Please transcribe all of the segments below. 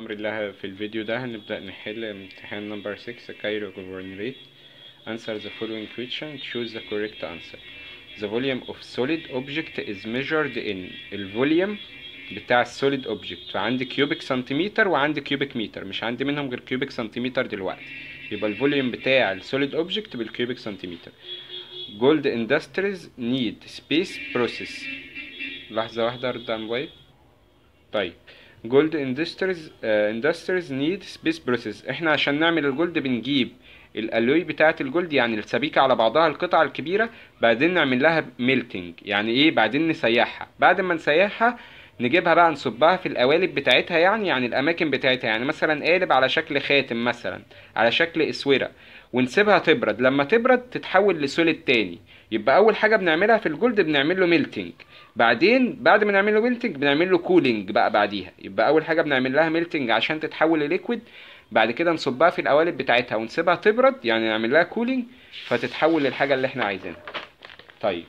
بأمر الله في الفيديو ده هنبدأ نحل امتحان نمبر 6 كايرو governorate answer the following question choose the correct answer the volume of solid object is measured in الفوليوم بتاع السوليد اوبجكت فعندي كيوبيك سنتيمتر وعندي كيوبيك متر مش عندي منهم غير كيوبيك سنتيمتر دلوقتي يبقى الفوليوم بتاع السوليد اوبجكت بالكيوبيك سنتيمتر جولد اندستريز نيد سبيس بروسيس لحظة واحدة ارد على الموبايل طيب جولد اندستريز اندستريز نيد سبيس بروسيس احنا عشان نعمل الجولد بنجيب الالوي بتاعه الجولد يعني السبيكه على بعضها القطعه الكبيره بعدين نعمل لها ميلتنج يعني ايه بعدين نسيحها بعد ما نسيحها نجيبها بقى نصبها في القوالب بتاعتها يعني يعني الاماكن بتاعتها يعني مثلا قالب على شكل خاتم مثلا على شكل اسوره ونسيبها تبرد لما تبرد تتحول لسوليد تاني يبقى اول حاجه بنعملها في الجولد بنعمل له ميلتنج بعدين بعد ما نعمل له ميلتنج بنعمل له كولينج بقى بعديها يبقى اول حاجه بنعمل لها ميلتنج عشان تتحول لليكويد بعد كده نصبها في القوالب بتاعتها ونسيبها تبرد يعني نعمل لها كولينج فتتحول للحاجه اللي احنا عايزينها طيب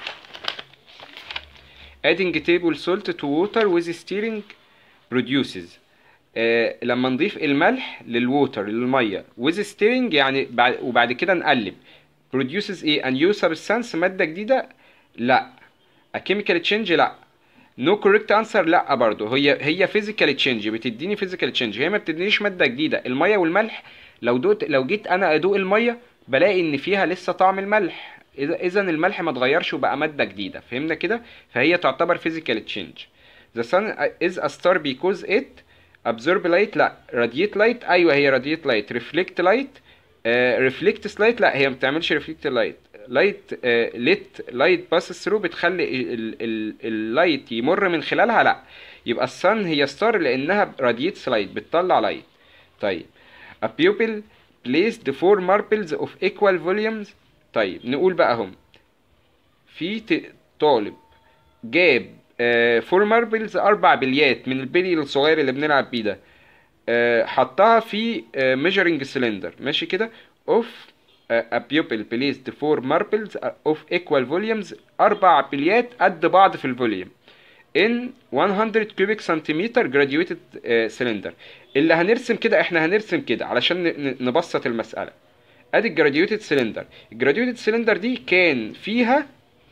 adding table salt to water with stirring produces آه لما نضيف الملح للووتر للميه with stirring يعني بعد وبعد كده نقلب produces ايه a new substance ماده جديده لا a chemical change لا no correct answer لا برضه هي هي physical change بتديني physical change هي ما بتدينيش ماده جديده الميه والملح لو دوت لو جيت انا ادوق الميه بلاقي ان فيها لسه طعم الملح اذا اذا الملح ما اتغيرش وبقى ماده جديده فهمنا كده فهي تعتبر physical change the sun is a star because it absorb light لا radiate light ايوه هي radiate light reflect light uh, reflects light لا هي ما بتعملش reflect light light uh, let light passes through بتخلي اللايت يمر من خلالها لا يبقى السن هي ستار لانها radiates light بتطلع لايت طيب a pupil placed four marbles of equal volumes طيب نقول بقى هم في طالب جاب فور ماربلز اربع بليات من البلي الصغير اللي بنلعب بيه ده آه حطها في ميجرنج سلندر ماشي كده اوف a pupil placed four marbles of equal volumes اربع بليات قد بعض في الفوليوم in 100 cubic centimeter graduated uh, cylinder اللي هنرسم كده احنا هنرسم كده علشان نبسط المسألة ادي الجراديوتد سلندر الجراديوتد سلندر دي كان فيها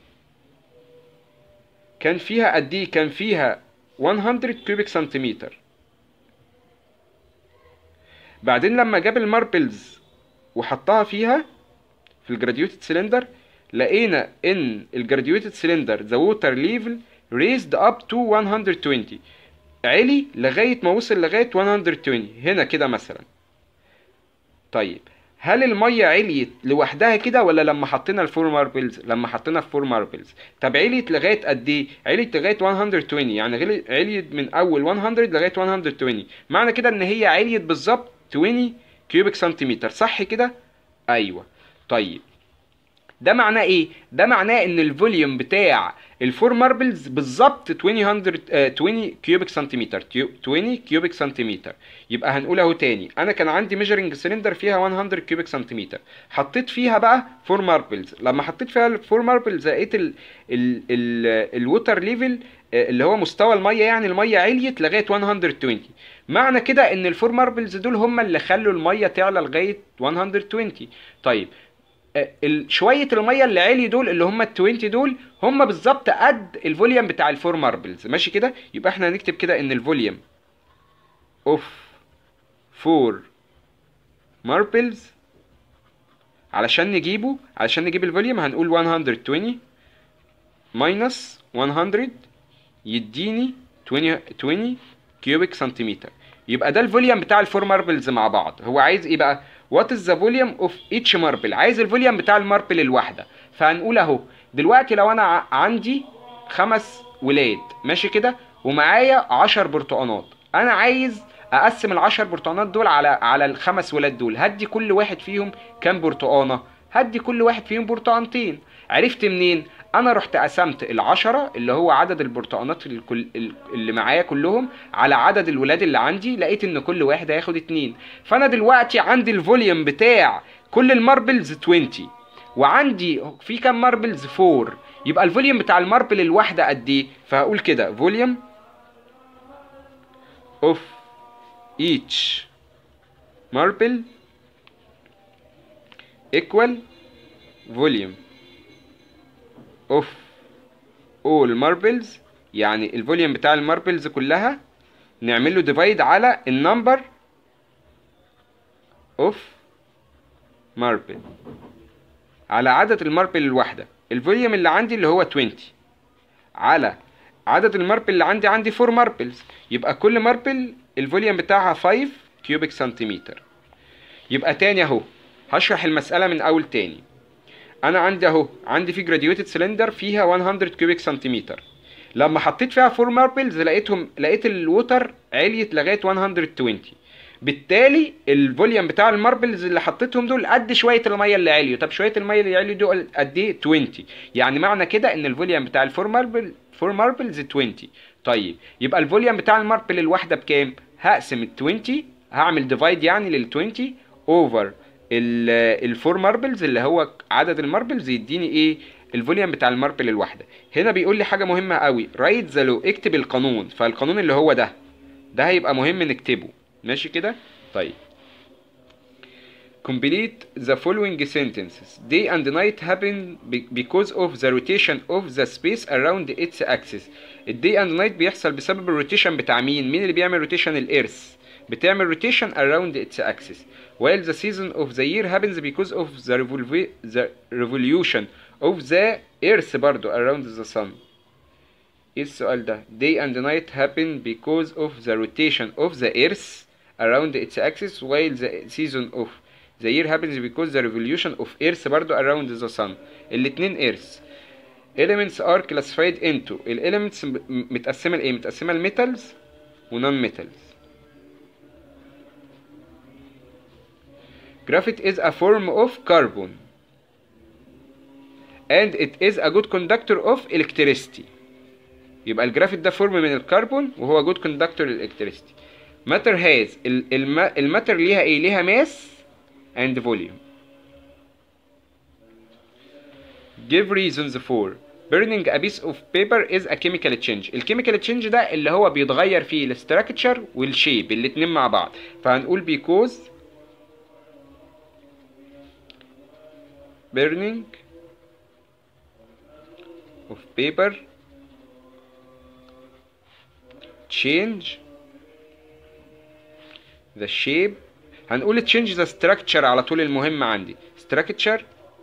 كان فيها قد ايه كان فيها 100 كيوبيك سنتيمتر بعدين لما جاب الماربلز وحطها فيها في الجراديوتد سلندر لقينا ان الجراديوتد سلندر ذا ووتر ليفل raised up to 120 علي لغايه ما وصل لغايه 120 هنا كده مثلا طيب هل الميه عليت لوحدها كده ولا لما حطينا الفور ماربلز لما حطينا الفور ماربلز طب عليت لغايه قد ايه عليت لغايه 120 يعني عليت من اول 100 لغايه 120 معنى كده ان هي عليت بالظبط 20 كيوبيك سنتيمتر صح كده ايوه طيب ده معناه ايه ده معناه ان الفوليوم بتاع الفور ماربلز بالظبط 20 20 كيوبيك سنتيمتر 20 كيوبيك سنتيمتر يبقى هنقول اهو تاني انا كان عندي ميجرنج سلندر فيها 100 كيوبيك سنتيمتر حطيت فيها بقى فور ماربلز لما حطيت فيها الفور ماربلز لقيت ال ال ال الووتر ليفل اللي هو مستوى الميه يعني الميه عليت لغايه 120 معنى كده ان الفور ماربلز دول هم اللي خلوا الميه تعلى لغايه 120 طيب شويه الميه اللي عالي دول اللي هم ال 20 دول هم بالظبط قد الفوليوم بتاع الفور ماربلز ماشي كده يبقى احنا هنكتب كده ان الفوليوم اوف فور ماربلز علشان نجيبه علشان نجيب الفوليوم هنقول 120 ماينس 100 يديني 20 20 كيوبيك سنتيمتر يبقى ده الفوليوم بتاع الفور ماربلز مع بعض هو عايز ايه بقى وات از ذا فوليوم اوف ايتش ماربل عايز الفوليوم بتاع الماربل الواحده فهنقول اهو دلوقتي لو انا عندي خمس ولاد ماشي كده ومعايا عشر برتقانات انا عايز اقسم العشر برتقانات دول على على الخمس ولاد دول هدي كل واحد فيهم كام برتقانه هدي كل واحد فيهم برتقانتين عرفت منين انا رحت قسمت العشرة اللي هو عدد البرتقانات اللي معايا كلهم على عدد الولاد اللي عندي لقيت ان كل واحد هياخد اتنين فانا دلوقتي عندي الفوليوم بتاع كل الماربلز 20 وعندي في كام ماربلز 4 يبقى الفوليوم بتاع الماربل الواحده قد ايه فهقول كده فوليوم اوف each marble equal volume of all marbles يعني الفوليوم بتاع الماربلز كلها نعمل له ديفايد على النمبر اوف ماربل على عدد الماربل الواحده الفوليوم اللي عندي اللي هو 20 على عدد الماربل اللي عندي عندي 4 ماربلز يبقى كل ماربل الفوليوم بتاعها 5 كيوبيك سنتيمتر يبقى تاني اهو هشرح المسألة من أول تاني أنا عندي أهو عندي في جراديويتد سلندر فيها 100 كيوبيك سنتيمتر لما حطيت فيها 4 ماربلز لقيتهم لقيت الووتر عليت لغاية 120 بالتالي الفوليوم بتاع الماربلز اللي حطيتهم دول قد شويه الميه اللي عليوا طب شويه الميه اللي عليوا دول قد ايه 20 يعني معنى كده ان الفوليوم بتاع الفور ماربل فور ماربلز 20 طيب يبقى الفوليوم بتاع الماربل الواحده بكام هقسم ال 20 هعمل ديفايد يعني لل 20 اوفر الفور ماربلز اللي هو عدد الماربلز يديني ايه الفوليوم بتاع الماربل الواحده هنا بيقول لي حاجه مهمه قوي رايت ذا لو اكتب القانون فالقانون اللي هو ده ده هيبقى مهم نكتبه ماشي كده طيب complete the following sentences day and night happen because of the rotation of the space around its axis الدي اند نايت بيحصل بسبب الروتيشن بتاع مين مين اللي بيعمل روتيشن الارث بتعمل روتيشن around its axis while the season of the year happens because of the, revolve, the revolution of the earth برضو around the sun ايه السؤال ده day and night happen because of the rotation of the earth around its axis while the season of the year happens because the revolution of earth برضو around the sun الاتنين earth elements are classified into الاليمنتس متقسمه لايه متقسمه لميتالز ونون ميتالز graphite is a form of carbon and it is a good conductor of electricity يبقى الجرافيت ده فورم من الكربون وهو جود كوندكتور للالكتريستي ماتر هاز الماتر ليها ايه ليها ماس اند فوليوم give reasons for burning a piece of paper is a chemical change الكيميكال change ده اللي هو بيتغير فيه الاستراكشر والشيب الاتنين مع بعض فهنقول because burning of paper change the shape هنقول change the structure على طول المهم عندي structure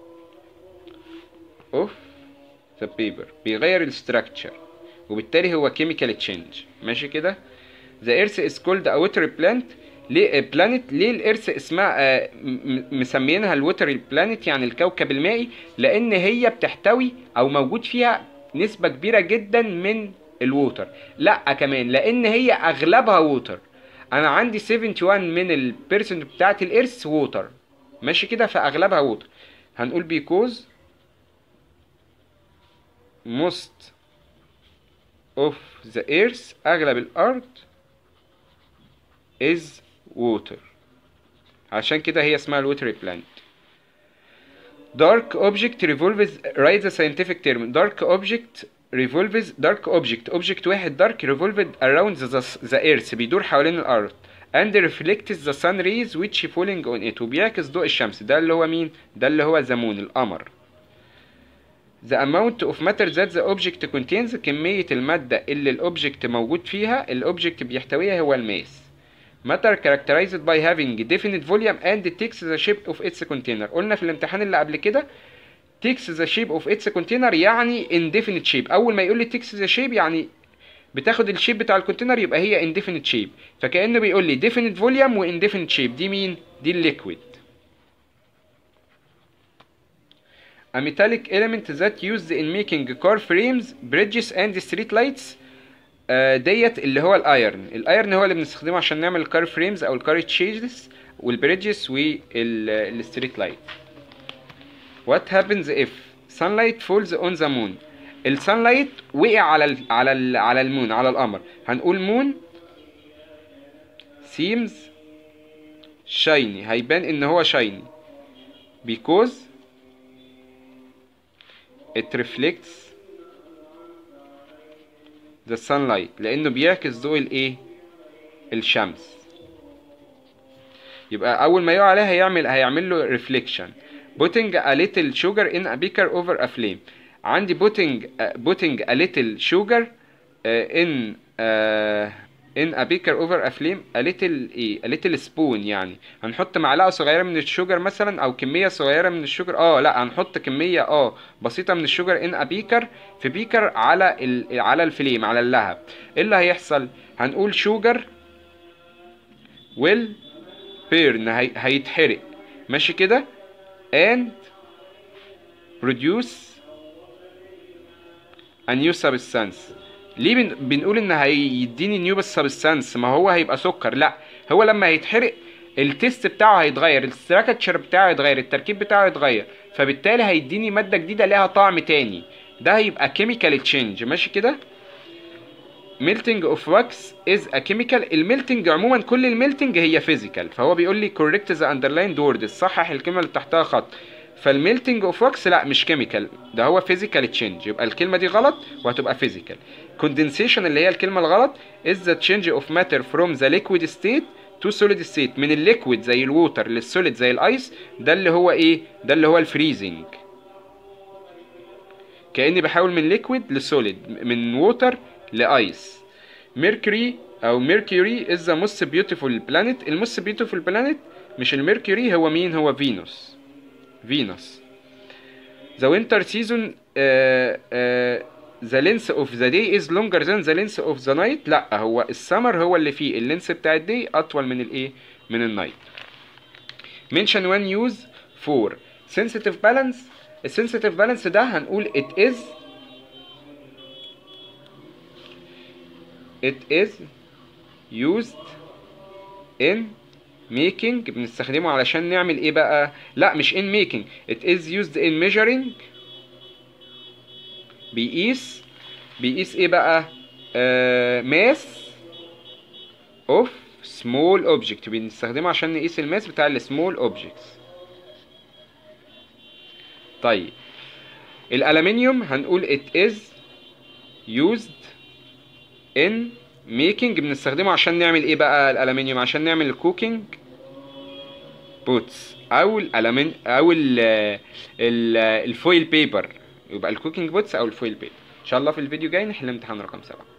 of the paper بيغير الستراكشر وبالتالي هو chemical change ماشي كده the earth is called a water plant ليه بلانت ليه الارث اسمها آه مسمينها الوتري بلانت يعني الكوكب المائي لان هي بتحتوي او موجود فيها نسبه كبيره جدا من الووتر لا كمان لان هي اغلبها ووتر انا عندي 71 من البيرسنت بتاعت الارث ووتر ماشي كده فاغلبها ووتر هنقول بيكوز most of the earth اغلب الارض is water عشان كده هي اسمها الوتري بلانت dark object revolves write the scientific term dark object revolves dark object object واحد dark revolved around the, the earth بيدور حوالين الارض and reflects the sun rays which falling on it وبيعكس ضوء الشمس ده اللي هو مين ده اللي هو the moon القمر the amount of matter that the object contains كمية المادة اللي الأوبجكت موجود فيها الأوبجكت بيحتويها هو الماس matter characterized by having definite volume and takes the shape of its container قلنا في الامتحان اللي قبل كده takes the shape of its container يعني indefinite shape أول ما يقول لي takes the shape يعني بتاخد الشيب بتاع الكونتينر يبقى هي indefinite shape فكأنه بيقول لي definite volume و indefinite shape دي مين؟ دي الليكويد A metallic element that used in making car frames, bridges and street lights آه ديت اللي هو الايرن الايرن هو اللي بنستخدمه عشان نعمل الكار فريمز او الكار تشيجز والبريدجز والستريت لايت What happens if sunlight falls on the moon السانلايت وقع على ال على ال على المون على القمر هنقول مون seems shiny هيبان ان هو shiny because it reflects the sunlight لانه بيعكس ضوء الايه الشمس يبقى اول ما يقع عليها هيعمل هيعمل له reflection putting a little sugar in a beaker over a flame عندي putting uh, putting a little sugar uh, in uh, in a beaker over a flame a little ايه a little spoon يعني هنحط معلقه صغيره من الشوجر مثلا او كميه صغيره من الشوجر اه لا هنحط كميه اه بسيطه من الشوجر ان a beaker في بيكر على ال على الفليم على اللهب ايه اللي هيحصل هنقول شوجر will burn هي هيتحرق ماشي كده and produce a new substance ليه بن... بنقول ان هيديني نيو سبستانس ما هو هيبقى سكر لا هو لما هيتحرق التيست بتاعه هيتغير الستراكشر بتاعه هيتغير التركيب بتاعه هيتغير فبالتالي هيديني ماده جديده ليها طعم تاني ده هيبقى كيميكال تشينج ماشي كده melting of wax is a chemical الميلتنج عموما كل الميلتنج هي physical فهو بيقول لي correct the underlined words صحح الكلمه اللي تحتها خط فالميلتنج اوف واكس لا مش كيميكال ده هو فيزيكال تشينج يبقى الكلمه دي غلط وهتبقى فيزيكال كوندنسيشن اللي هي الكلمه الغلط is the change of matter from the liquid state to solid state من الليكويد زي الووتر للسوليد زي الايس ده اللي هو ايه ده اللي هو الفريزنج كاني بحاول من ليكويد لسوليد من ووتر لايس ميركوري او ميركوري is the most beautiful planet الموست beautiful planet مش الميركوري هو مين هو فينوس فينوس the winter season uh, uh, the length of the day is longer than the length of the night لا هو السمر هو اللي فيه اللينس بتاع الدي اطول من الايه من النايت mention one use for sensitive balance السنسيتيف بالانس ده هنقول it is it is used in making بنستخدمه علشان نعمل ايه بقى لا مش in making it is used in measuring بيقيس بيقيس ايه بقى آه mass of small object بنستخدمه عشان نقيس الماس بتاع السمول objects طيب الالومنيوم هنقول it is used in making بنستخدمه عشان نعمل ايه بقى الالومنيوم عشان نعمل الكوكينج بوتس او الالمن او ال ال الفويل بيبر يبقى الكوكينج بوتس او الفويل بيبر ان شاء الله في الفيديو جاي نحل امتحان رقم سبعة